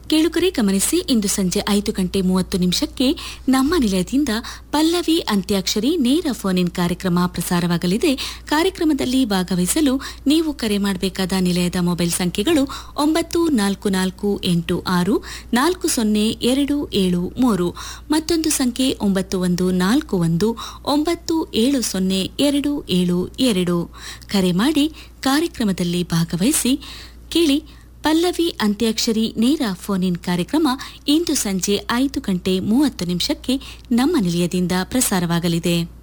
ಕೇಳುಗರೆ ಗಮನಿಸಿ ಇಂದು ಸಂಜೆ ಐದು ಗಂಟೆ ಮೂವತ್ತು ನಿಮಿಷಕ್ಕೆ ನಮ್ಮ ನಿಲಯದಿಂದ ಪಲ್ಲವಿ ಅಂತ್ಯಾಕ್ಷರಿ ನೇರ ಫೋನ್ ಇನ್ ಕಾರ್ಯಕ್ರಮ ಪ್ರಸಾರವಾಗಲಿದೆ ಕಾರ್ಯಕ್ರಮದಲ್ಲಿ ಭಾಗವಹಿಸಲು ನೀವು ಕರೆ ಮಾಡಬೇಕಾದ ನಿಲಯದ ಮೊಬೈಲ್ ಸಂಖ್ಯೆಗಳು ಒಂಬತ್ತು ನಾಲ್ಕು ನಾಲ್ಕು ಎಂಟು ಆರು ನಾಲ್ಕು ಸೊನ್ನೆ ಎರಡು ಏಳು ಮೂರು ಮತ್ತೊಂದು ಸಂಖ್ಯೆ ಒಂಬತ್ತು ಒಂದು ನಾಲ್ಕು ಒಂದು ಒಂಬತ್ತು ಏಳು ಸೊನ್ನೆ ಎರಡು ಏಳು ಎರಡು ಕರೆ ಮಾಡಿ ಕಾರ್ಯಕ್ರಮದಲ್ಲಿ ಭಾಗವಹಿಸಿ ಕೇಳಿ ಪಲ್ಲವಿ ಅಂತ್ಯಾಕ್ಷರಿ ನೇರ ಫೋನ್ ಇನ್ ಕಾರ್ಯಕ್ರಮ ಇಂದು ಸಂಜೆ ಐದು ಗಂಟೆ ಮೂವತ್ತು ನಿಮಿಷಕ್ಕೆ ನಮ್ಮ ನಿಲಯದಿಂದ ಪ್ರಸಾರವಾಗಲಿದೆ